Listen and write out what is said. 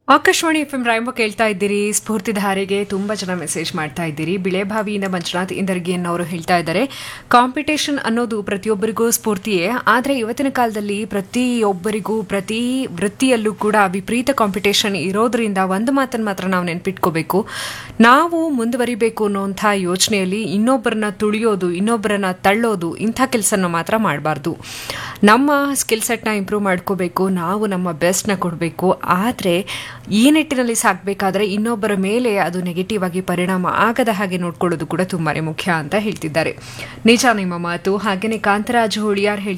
Akashvani F M ರಾಯಂಬ ಕೇಳ್ತಾ ಇದ್ದೀರಿ ಸ್ಫೂರ್ತಿಧಾರೆಗೆ ತುಂಬಾ ಜನ ಮೆಸೇಜ್ ಮಾಡ್ತಾ ಇದ್ದೀರಿ ಬಿಳೆಭಾವಿಯಿಂದ ಮಂಜುನಾಥ್ ಇಂದರ್ಗಿ ಅನ್ನೋರು ಹೇಳ್ತಾ ಇದ್ದಾರೆ ಕಾಂಪಿಟೇಷನ್ ಅನ್ನೋದು ಪ್ರತಿಯೊಬ್ಬರಿಗೂ ಸ್ಫೂರ್ತಿಯೇ ಆದರೆ ಇವತ್ತಿನ ಕಾಲದಲ್ಲಿ ಪ್ರತಿಯೊಬ್ಬರಿಗೂ ಪ್ರತಿ ವೃತ್ತಿಯಲ್ಲೂ ಕೂಡ ವಿಪರೀತ ಕಾಂಪಿಟೇಷನ್ ಇರೋದ್ರಿಂದ ಒಂದು ಮಾತನ್ನು ಮಾತ್ರ ನಾವು ನೆನ್ಪಿಟ್ಕೋಬೇಕು ನಾವು ಮುಂದುವರಿಬೇಕು ಅನ್ನೋಂಥ ಯೋಚನೆಯಲ್ಲಿ ಇನ್ನೊಬ್ಬರನ್ನ ತುಳಿಯೋದು ಇನ್ನೊಬ್ಬರನ್ನ ತಳ್ಳೋದು ಇಂಥ ಕೆಲಸನ ಮಾತ್ರ ಮಾಡಬಾರ್ದು ನಮ್ಮ ಸ್ಕಿಲ್ ಸೆಟ್ನ ಇಂಪ್ರೂವ್ ಮಾಡ್ಕೋಬೇಕು ನಾವು ನಮ್ಮ ಬೆಸ್ಟ್ನ ಕೊಡಬೇಕು ಆದರೆ ಈ ನಿಟ್ಟಿನಲ್ಲಿ ಸಾಗಬೇಕಾದ್ರೆ ಇನ್ನೊಬ್ಬರ ಮೇಲೆ ಅದು ನೆಗೆಟಿವ್ ಆಗಿ ಪರಿಣಾಮ ಆಗದ ಹಾಗೆ ನೋಡ್ಕೊಳ್ಳೋದು ಕೂಡ ತುಂಬಾನೇ ಮುಖ್ಯ ಅಂತ ಹೇಳ್ತಿದ್ದಾರೆ ನಿಜ ನಿಮ್ಮ ಮಾತು ಹಾಗೆಯೇ ಕಾಂತರಾಜ್ ಹೋಳಿಯಾರ್ ಹೇಳ್ತಾ